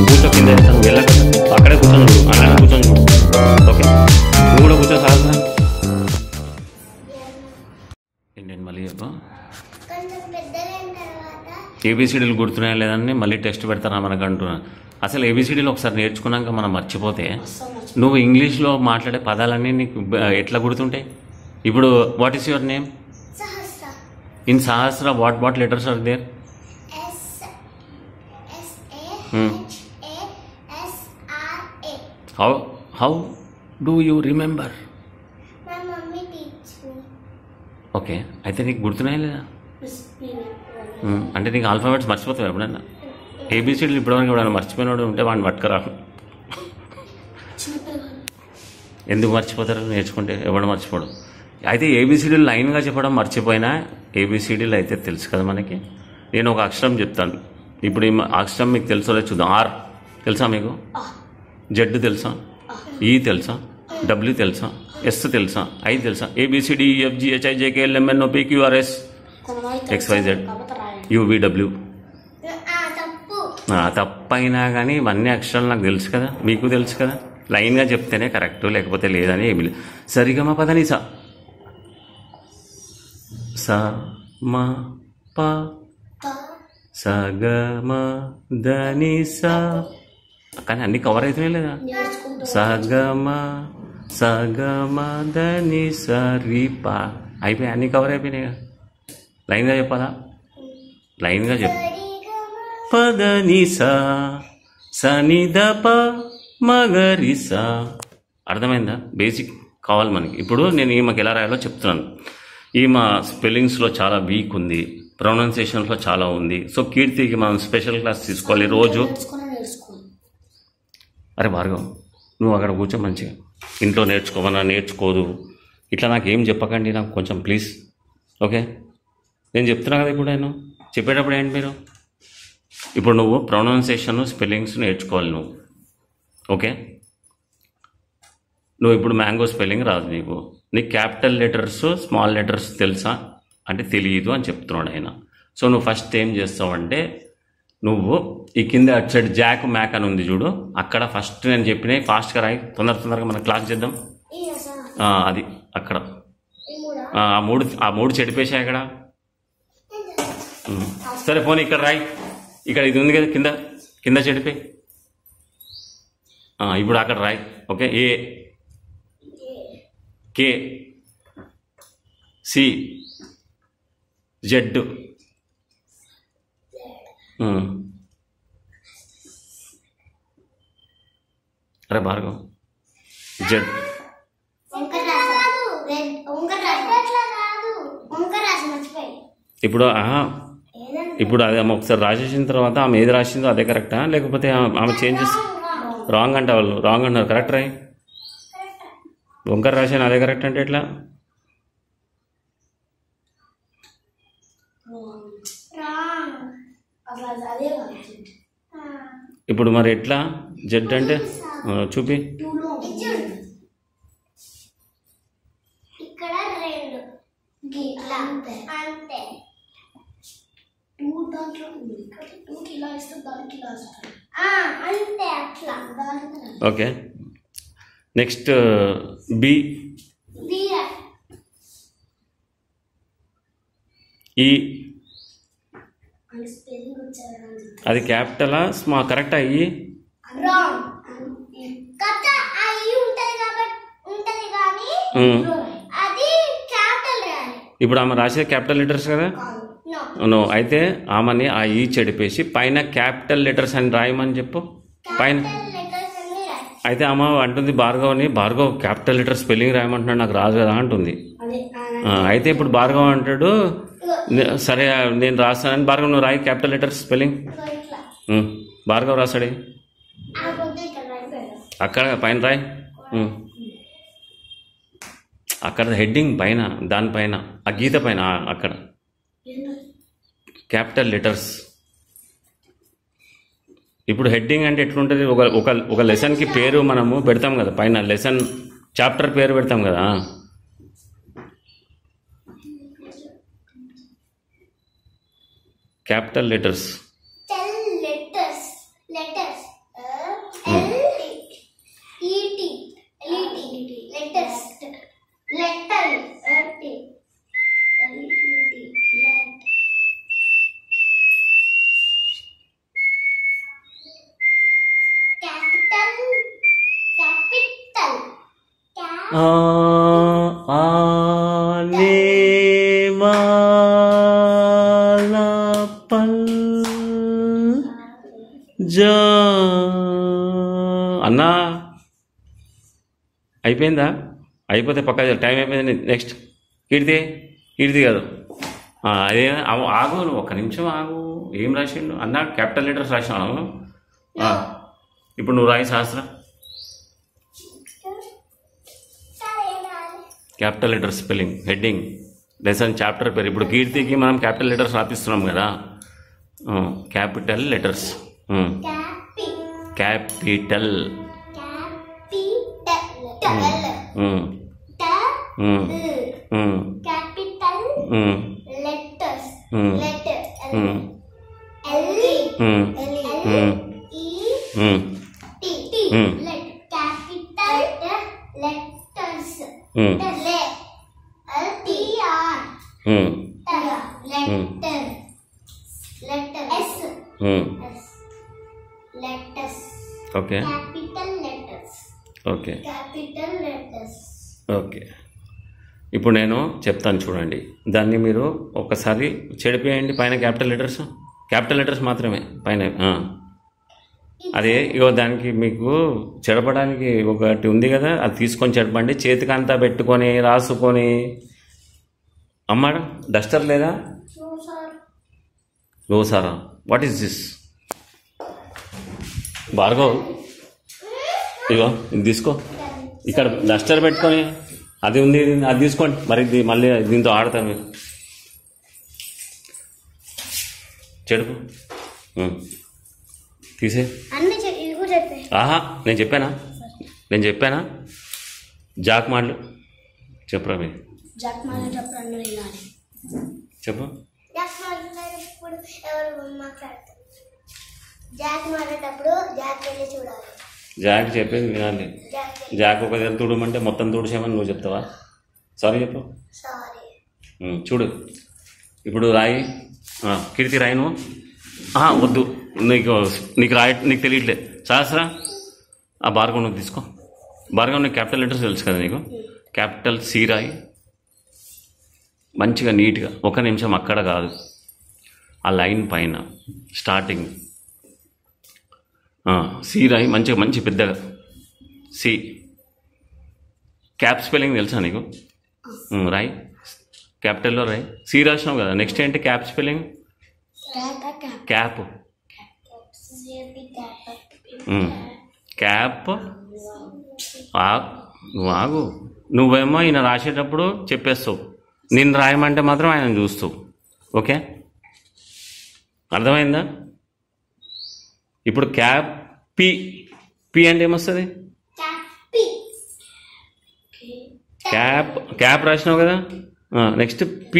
కూర్చో కింద వేస్తాను వెళ్ళక అక్కడే కూర్చొని చూడు అలానే కూర్చొని చూడు ఓకే నువ్వు కూడా కూర్చో సార్ ఏంటండి మళ్ళీ చెప్పు కొంచెం పెద్దగైన తర్వాత ఏబిసిడీలు గుర్తున్నాయా లేదని మళ్ళీ టెస్ట్ పెడతారా మనకు అంటున్నా అసలు ఏబిసిడీలు ఒకసారి నేర్చుకున్నాక మనం మర్చిపోతే నువ్వు ఇంగ్లీష్లో మాట్లాడే పదాలన్నీ నీకు బ- ఎట్లా గుర్తుంటాయి ఇప్పుడు what is your name Sahasra in Sahasra what what letters are there S S A Hmm. H A S R A how how do you remember మా మమ్మీ టీచ్ మీ ఓకే అయితే నీకు గుర్తున్నాయా లేదా మ్మ్. అంటే నీకు ఆల్ఫాబెట్స్ మర్చిపోతావు ఎప్పుడన్నా ఏబిసిడీలు ఇప్పటివరకు ఎవడైనా మర్చిపోయినోడు ఉంటే వాడిని పట్టుకురా ఎందుకు మర్చిపోతారు నేర్చుకుంటే ఎవడు మర్చిపోడు అయితే ఏబిసిడీలు లైన్గా చెప్పడం మర్చిపోయినా ఏబిసిడీలు అయితే తెలుసు కదా మనకి నేను ఒక అక్షరం చెప్తాను ఇప్పుడు ఈ మ- అక్షరం మీకు తెలుసో లేదో చూద్దాం ఆర్ తెలుసా మీకు జెడ్ తెలుసా ఈ తెలుసా డబ్ల్యూ తెలుసా ఎస్ తెలుసా ఐ తెలుసా A B C D F G H I J K L M N O P Q R S X Y Z U V W ఆ తప్పు తప్పైనా కానీ ఇవన్నీ అక్షరాలు నాకు తెలుసు కదా మీకు తెలుసు కదా లైన్గా చెప్తేనే కరెక్ట్ లేకపోతే లేదని ఏమి లేదు సరిగమ పదని స స మ ప స గ మ దని స కానీ అన్ని కవర్ అవుతున్నాయి లేదా స గ మ స గ మ దని స రి ప అయిపోయి అన్ని కవర్ అయిపోయినాయి కదా లైన్గా చెప్పాలా లైన్గా చెప్పు పద నిస సని దప మగరిస అర్థమైందా బేసిక్ కావాలి మనకి ఇప్పుడు నేను ఈమెకి ఎలా రాయాలో చెప్తున్నాను ఈమె స్పెల్లింగ్స్లో చాలా వీక్ ఉంది ప్రొనౌన్సియేషన్స్లో చాలా ఉంది సో కీర్తికి మనం స్పెషల్ క్లాస్ తీసుకోవాలి రోజు అరే భార్గవ్ నువ్వు అక్కడ కూర్చో మంచిగా ఇంట్లో నేర్చుకోమన్నా నేర్చుకోదు ఇట్లా నాకు ఏం చెప్పకండి నాకు కొంచెం ప్లీజ్ ఓకే నేను చెప్తున్నా కదా ఇప్పుడు నేను చెప్పేటప్పుడు ఏంటి మీరు ఇప్పుడు నువ్వు ప్రొనౌన్సియేషన్ స్పెల్లింగ్స్ నేర్చుకోవాలి నువ్వు ఓకే నువ్వు ఇప్పుడు మ్యాంగో స్పెల్లింగ్ రాదు నీకు నీకు క్యాపిటల్ లెటర్స్ స్మాల్ లెటర్స్ తెలుసా అంటే తెలియదు అని చెప్తున్నాడు ఆయన సో నువ్వు ఫస్ట్ ఏం చేస్తావంటే నువ్వు ఈ కింద అటు సైడ్ జాక్ మ్యాక్ అని ఉంది చూడు అక్కడ ఫస్ట్ నేను చెప్పినవి ఫాస్ట్గా రాయి తొందర తొందరగా మనం క్లాస్ చేద్దాం ఈ సార్ ఆ, అది అక్కడ ఈ మూడా ఆ ఆ మూడు ఆ మూడు చెడిపేసాయి అక్కడ ఉమ్. సరే పోనీ ఇక్కడ రాయి ఇక్కడ ఇది ఉంది కదా కింద కింద చెడిపే ఆ, ఇప్పుడు అక్కడ రాయి okay A K C Z um. అరే భార్గవ్ జెడ్ వంకర రాదు వంకర రాదు అట్లా కాదు వంకర రాసి మర్చిపోయి ఇప్పుడు ఆహా ఏదన్నా ఇప్పుడు అది ఆమె ఒకసారి రాసేసిన తర్వాత ఆమె ఏది రాసిందో అదే కరెక్టా లేకపోతే ఆమె- ఆమె చేంజెస్ రాంగ్ అంటే వాళ్ళు రాంగ్ అంటారు కరెక్ట్ రాయి వంకర రాసిన అదే కరెక్ట్ అంటే ఎట్లా రాంగ్ అట్లా అదే కాదు ఇప్పుడు మరి ఎట్లా జెడ్ అంటే ఆ, చూపి టూలో చూడు ఇక్కడ రెండు ఇట్లా అంతే అంతే టూ దాంట్లో ఉంది ఇక్కడ టూకి ఇలా ఇస్తే దానికి ఇలా ఇస్తారు ఆ, అంతే అట్లా దానికి ఓకే నెక్స్ట్ బి బీర ఈ అని స్పెల్లింగ్ వచ్చారని అది క్యాపిటలా స్మా కరెక్టా ఈ రాంగ్ కథ అయి ఉంటది కాబట్టి ఉంటది కానీ ఉమ్. అది క్యాపిటల్ రాయాలి ఇప్పుడు ఆమె రాసేది క్యాపిటల్ లెటర్స్ కదా నో నో అయితే ఆమెని ఆ ఈ చెడిపేసి పైన క్యాపిటల్ లెటర్స్ అని రాయమని చెప్పు పైన క్యాపిటల్ లెటర్స్ అన్ని రాయాలి అయితే ఆమె అంటుంది భార్గవ్ని భార్గవ్ క్యాపిటల్ లెటర్ స్పెల్లింగ్ రాయమంటున్నాడు నాకు రాదు కదా అంటుంది అదే ఆ, అయితే ఇప్పుడు భార్గవ్ అంటాడు "నే- సరే నేను రాస్తానని భార్గవ్ నువ్వు రాయి క్యాపిటల్ లెటర్స్ స్పెల్లింగ్ ఇగో ఇట్లా ఉమ్, భార్గవ్ రాస్తాడే ఆ పొద్దు ఇక్కడ రాయిపోయాడు అక్కడ పైన రాయి ఉమ్. అక్కడ హెడ్డింగ్ పైన దానిపైన ఆ గీత పైన ఆ, అక్కడ క్యాపిటల్ లెటర్స్ ఇప్పుడు హెడ్డింగ్ అంటే ఎట్లుంటుంది ఒక ఒక ఒక లెసన్కి పేరు మనము పెడతాం కదా పైన లెసన్ చాప్టర్ పేరు పెడతాం కదా capital letters tell letters letters ఆ ఆ నే మా లా పల్ జా అన్నా అయిపోయిందా అయిపోతే పక్క టైం అయిపోయింది నెక్స్ట్ కీర్తి కీర్తి కాదు ఆ, అదే ఆగు- ఆగు నువ్వు ఒక్క నిమిషం ఆగు ఏం రాసిండు అన్నా క్యాపిటల్ లెటర్స్ రాసినావు ఆ, ఇప్పుడు నువ్వు రాయి శాస్త్ర capital letter spelling heading lesson chapter పేరు ఇప్పుడు కీర్తికి మనం క్యాపిటల్ లెటర్స్ రాపిస్తున్నాం కదా క్యాపిటల్ లెటర్స్ క్యాపి capital capital letters Hmm. Letter L L E T T Hmm. Let capital letters లె L T R letter letter S letters okay capital letters okay capital letters okay ఇప్పుడు నేను చెప్తాను చూడండి దాన్ని మీరు ఒక్కసారి చెడిపేయండి పైన క్యాపిటల్ లెటర్స్ క్యాపిటల్ లెటర్స్ మాత్రమే పైన ఆ. అదే ఇగో దానికి మీకు చెడపడానికి ఒకటి ఉంది కదా అది తీసుకొని చెడపండి చేతికంతా పెట్టుకొని రాసుకొని అమ్మ డస్టర్ లేదా ఓ సారా వాట్ ఈస్ దిస్ భార్గవ్ ఇగో ఇది తీసుకో ఇక్కడ డస్టర్ పెట్టుకొని అది ఉంది ఇది ఉంది, అది తీసుకోండి మరి ఇది మళ్ళీ దీంతో ఆడతారు మీరు చెడుపు ఉం. తీసే అన్ని చె- ఇది కూడా చెప్పే ఆహా నేను చెప్పానా నేను చెప్పానా జాక్ మాటలు చెప్పురా మీరు జాక్ మానేటప్పుడు అన్న వినాలి చెప్పు జాక్ మాట్లాడేటప్పుడు ఎవరు మాట్లాడతారు జాక్ మాట్లాడేటప్పుడు జాక్ వెళ్ళి చూడాలి జాక్ చెప్పేది వినాలి జాక్ జాక్ ఒక దగ్గర తుడమంటే మొత్తం తుడిచామని నువ్వు చెప్తావా సారీ చెప్పు సారీ ఉం, చూడు ఇప్పుడు రాయి ఆ, కీర్తి రాయి నువ్వు ఆహా, వద్దు నీకు నీకు రాయ నీకు తెలియట్లే సహస్రా ఆ భార్గవ్ నువ్వు తీసుకో భార్గవ్ నీకు క్యాపిటల్ లెటర్స్ తెలుసు కదా నీకు క్యాపిటల్ సి రాయి మంచిగా నీట్గా ఒక నిమిషం అక్కడ కాదు ఆ లైన్ పైన స్టార్టింగ్ ఆ, సి రాయి మంచిగా మంచి పెద్దగా సి క్యాప్ స్పెల్లింగ్ తెలుసా నీకు ఉమ్, రాయి క్యాపిటల్లో రాయి సి రాసినావు కదా నెక్స్ట్ ఏంటి cap spelling cap um, cap ఆ- నువ్వు ఆగు నువ్వేమో ఈయన రాసేటప్పుడు చెప్పేస్తావు నేను రాయమంటే మాత్రం ఆయన చూస్తావు ఓకే అర్థమైందా ఇప్పుడు క్యాప్ పి పి అంటే ఏమొస్తుంది క్యాపి క్యాప్ క్యాప్ రాసినావు కదా నెక్స్ట్ పి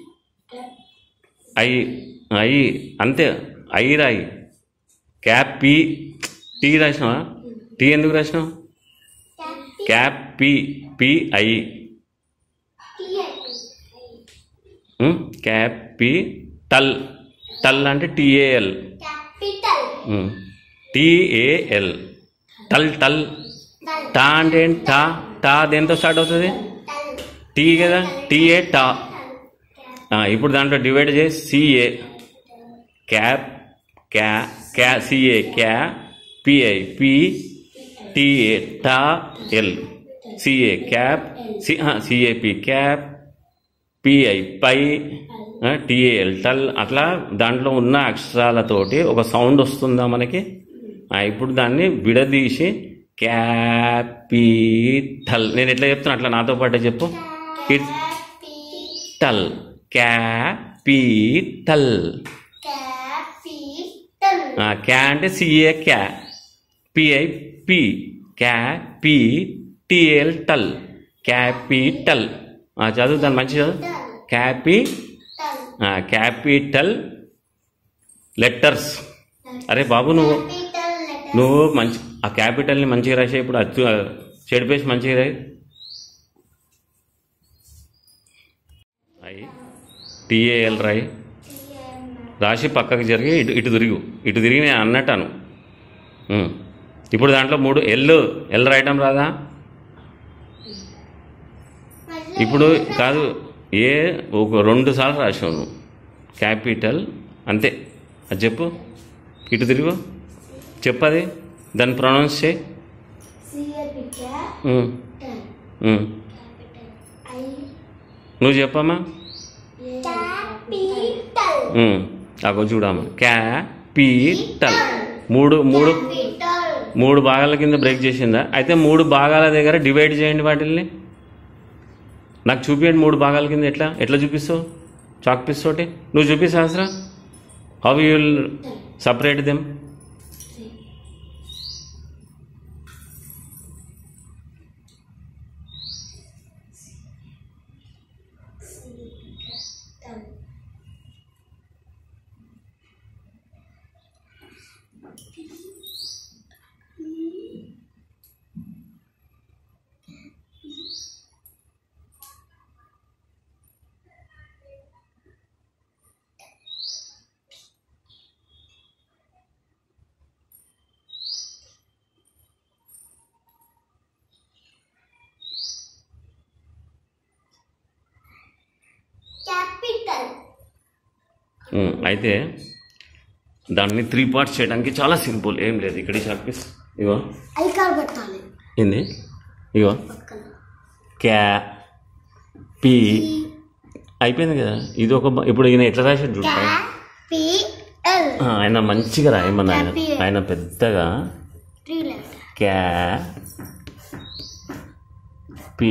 ఐ ఐ అంతే ఐ రాయి క్యాప్ పి టీ రాసినావా టీ ఎందుకు రాసినావు cap P P I um, cap P టల్ టల్ అంటే టిఏఎల్ క్యాపిటల్ టిఏఎల్ టల్ టల్ టా అంటే ఏంటి? టా టా దేంతో స్టార్ట్ అవుతుంది టీ కదా టీఏ టా ఆ, ఇప్పుడు దాంట్లో డివైడ్ చేసి సిఏ క్యాప్ క్యా క్యా సిఏ క్యా పిఐ పి టిఏ టా L C A cap C C A P cap P I పై టిఏఎల్ టల్ అట్లా దాంట్లో ఉన్న అక్షరాలతోటి ఒక సౌండ్ వస్తుందా మనకి ఆ, ఇప్పుడు దాన్ని విడదీసి క్యాపిటల్ నేను ఎట్లా చెప్తున్నా అట్లా నాతో పాటే చెప్పు కిడ్ టల్ క్యాపిటల్ క్యాపిటల్ ఆ, క్యా అంటే సిఏ క్యా పిఐ పి క్యా పి టిఎల్ టల్ క్యాపిటల్ ఆ, చదువు దాన్ని మంచి చదువు క్యాపి ఆ, క్యాపిటల్ లెటర్స్ అరే బాబు నువ్వు క్యాపిటల్ లెటర్ నువ్వు మంచి ఆ క్యాపిటల్ని మంచిగా రాసే ఇప్పుడు అచ్చు చెడిపేసి మంచిగా రాయి అయి టిఏఎల్ రాయి రాసి పక్కకు జరిగి ఇటు ఇటు తిరిగు ఇటు తిరిగి నేను అన్నట్టాను ఉమ్. ఇప్పుడు దాంట్లో మూడు ఎల్ ఎల్ రాయటం రాదా ఇప్పుడు కాదు ఏ ఒక రెండు సార్లు రాసావు నువ్వు క్యాపిటల్ అంతే అది చెప్పు ఇటు తిరుగు చెప్పది దాన్ని ప్రొనౌన్స్ చేయి C R P um, capital um. I నువ్వు చెప్పమ్మా క్యాపిటల్ ఉమ్, అగో చూడమ్మా క్యాపిటల్ మూడు మూడు క్యాపిటల్ మూడు భాగాల కింద బ్రేక్ చేసిందా అయితే మూడు భాగాల దగ్గర డివైడ్ చేయండి వాటిల్ని నాకు చూపించండి మూడు భాగాల కింద ఎట్లా ఎట్లా చూపిస్తావు చాక్ పీస్ తోటి నువ్వు చూపి Sahasra how you will separate them capital అయితే దాన్ని త్రీ పార్ట్స్ చేయడానికి చాలా సింపుల్ ఏం లేదు ఇక్కడ చాక్ పీస్ ఇగో ఐకార్ పెట్టాలి ఏంది ఇగో పక్కన క్యా పి అయిపోయింది కదా ఇది ఒక బ- ఇప్పుడు ఈయన ఎట్లా రాశాడు చూడు పైన. క్యాపిటల్ ఆ, ఆయన మంచిగా రాయమని ఆయన Capital. ఆయన పెద్దగా three letter 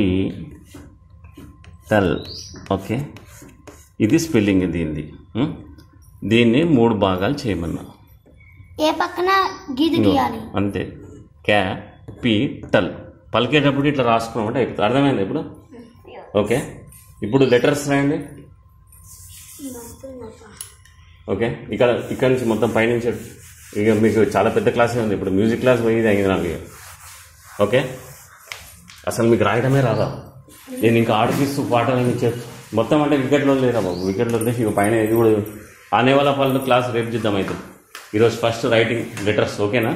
capital okay ఇది స్పెల్లింగ్ దీనిది ఉం? దీన్ని మూడు భాగాలు చేయమన్నా ఏ పక్కన గీత ఇదిగో, గీయాలి అంతే క్యా పి టల్ పలికేటప్పుడు ఇట్లా రాసుకున్నామంటే అయిపోతుంది అర్థమైంది ఇప్పుడు ఓకే ఇప్పుడు లెటర్స్ రాయండి ఓకే ఇక్కడ ఇక్కడ నుంచి మొత్తం పైనుంచి ఇక మీకు చాలా పెద్ద క్లాసే ఉంది ఇప్పుడు మ్యూజిక్ క్లాస్ పోయి అయింది నాకు ఇక. ఓకే అసలు మీకు రాయడమే రాదా నేను ఇంకా ఆడిపిస్తూ పాటలు ఇచ్చే మొత్తం అంటే వికెట్లో లేరా బాబు వికెట్లో వదిలేసి ఇక పైన ఇది కూడా ఆనే వాళ్ళ పనులు క్లాస్ రేపు చేద్దాం అయితే ఈరోజు ఫస్ట్ రైటింగ్ లెటర్స్ ఓకేనా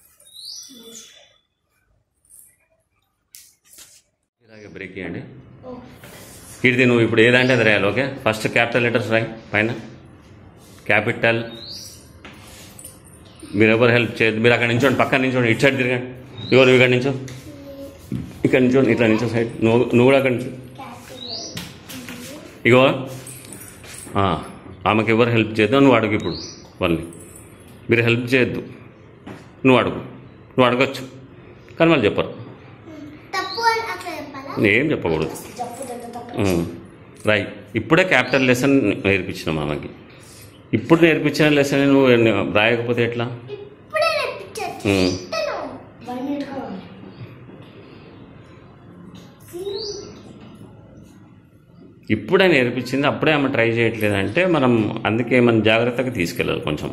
ఇలాగే బ్రేక్ చేయండి కీర్తి నువ్వు ఇప్పుడు ఏదంటే అది రాయాలి ఓకే ఫస్ట్ క్యాపిటల్ లెటర్స్ రాయి పైన క్యాపిటల్ మీరు ఎవరు హెల్ప్ చేయదు మీరు అక్కడ నించోండి పక్కన నించోండి ఇటు సైడ్ తిరగండి ఇగో నువ్వు ఇక్కడ నించో ఇక్కడ నించోండి ఇట్లా నించో సైడ్ నువ్వు నువ్వు కూడా అక్కడ నించో ఇగో ఆ, ఆమెకి ఎవరు హెల్ప్ చేయొద్దు నువ్వు అడుగు ఇప్పుడు వాళ్ళని మీరు హెల్ప్ చేయొద్దు నువ్వు అడుగు నువ్వు అడగచ్చు కానీ వాళ్ళు చెప్పరు తప్పు అని అట్లా చెప్పాలా ఏం చెప్పకూడదు జప్పు దగ్గర తప్పు ఉమ్. రైట్ ఇప్పుడే క్యాపిటల్ లెసన్ నేర్పించిన ఆమెకి ఇప్పుడు నేర్పించిన లెసన్ నువ్వు ఎన్ని- రాయకపోతే ఎట్లా ఇప్పుడే నేర్పించారు ఉమ్. చెప్తాను. వన్ మినిట్ కావాలి ఇప్పుడే నేర్పించింది అప్పుడే ఆమె ట్రై చేయట్లేదు అంటే మనం అందుకే మనం జాగ్రత్తగా తీసుకెళ్ళాలి కొంచెం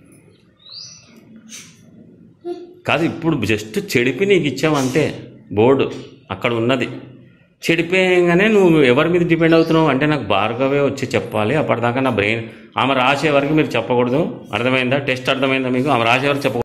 కాదు ఇప్పుడు జస్ట్ చెడిపి నీకు ఇచ్చావంతే బోర్డు అక్కడ ఉన్నది చెడిపోయంగానే నువ్వు ఎవరి మీద డిపెండ్ అవుతున్నావు అంటే నాకు భార్గవే వచ్చి చెప్పాలి అప్పటిదాకా నా బ్రెయిన్ ఆమె రాసే వరకు మీరు చెప్పకూడదు అర్థమైందా టెస్ట్ అర్థమైందా మీకు ఆమె రాసే వరకు చెప్పకూడదు